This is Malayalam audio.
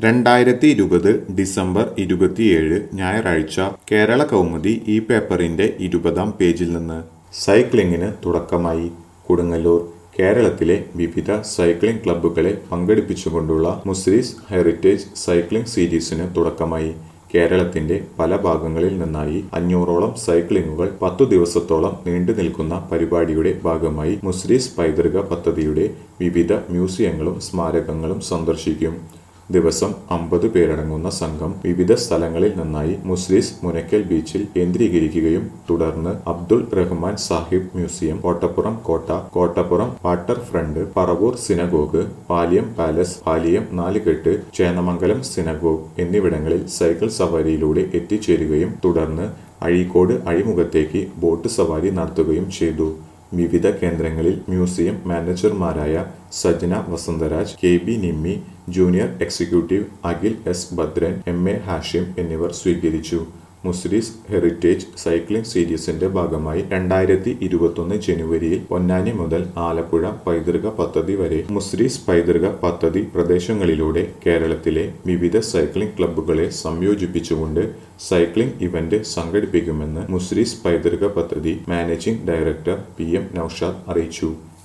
രണ്ടായിരത്തി ഇരുപത് ഡിസംബർ ഇരുപത്തിയേഴ് ഞായറാഴ്ച കേരള കൗമുദി ഈ പേപ്പറിന്റെ ഇരുപതാം പേജിൽ നിന്ന് സൈക്ലിങ്ങിന് തുടക്കമായി കൊടുങ്ങല്ലൂർ കേരളത്തിലെ വിവിധ സൈക്ലിംഗ് ക്ലബ്ബുകളെ പങ്കെടുപ്പിച്ചുകൊണ്ടുള്ള മുസ്രീസ് ഹെറിറ്റേജ് സൈക്ലിംഗ് സീരീസിന് തുടക്കമായി കേരളത്തിന്റെ പല ഭാഗങ്ങളിൽ നിന്നായി അഞ്ഞൂറോളം സൈക്ലിങ്ങുകൾ പത്തു ദിവസത്തോളം നീണ്ടു നിൽക്കുന്ന പരിപാടിയുടെ ഭാഗമായി മുസ്രീസ് പൈതൃക പദ്ധതിയുടെ വിവിധ മ്യൂസിയങ്ങളും സ്മാരകങ്ങളും സന്ദർശിക്കും ദിവസം അമ്പത് പേരടങ്ങുന്ന സംഘം വിവിധ സ്ഥലങ്ങളിൽ നിന്നായി മുസ്ലിസ് മുനക്കൽ ബീച്ചിൽ കേന്ദ്രീകരിക്കുകയും തുടർന്ന് അബ്ദുൾ റഹ്മാൻ സാഹിബ് മ്യൂസിയം കോട്ടപ്പുറം കോട്ട Kottappuram water front Paravur synagogue Paliyam palace Paliyam നാലുകെട്ട് ചേന്നമംഗലം സിനഗോഗ് എന്നിവിടങ്ങളിൽ സൈക്കിൾ സവാരിയിലൂടെ എത്തിച്ചേരുകയും തുടർന്ന് അഴീക്കോട് അഴിമുഖത്തേക്ക് ബോട്ട് സവാരി നടത്തുകയും ചെയ്തു വിവിധ കേന്ദ്രങ്ങളിൽ മ്യൂസിയം മാനേജർമാരായ Sajna Vasantharaj K B Nimmi junior executive Akhil S Bhadran M A Hashim എന്നിവർ സ്വീകരിച്ചു മുസ്രീസ് ഹെറിറ്റേജ് സൈക്ലിംഗ് സീരീസിന്റെ ഭാഗമായി രണ്ടായിരത്തി ഇരുപത്തൊന്ന് ജനുവരിയിൽ പൊന്നാനി മുതൽ ആലപ്പുഴ പൈതൃക പദ്ധതി വരെ മുസ്രീസ് പൈതൃക പദ്ധതി പ്രദേശങ്ങളിലൂടെ കേരളത്തിലെ വിവിധ സൈക്ലിംഗ് ക്ലബ്ബുകളെ സംയോജിപ്പിച്ചുകൊണ്ട് സൈക്ലിംഗ് ഇവന്റ് സംഘടിപ്പിക്കുമെന്ന് മുസ്രീസ് പൈതൃക പദ്ധതി managing director P M Noushad അറിയിച്ചു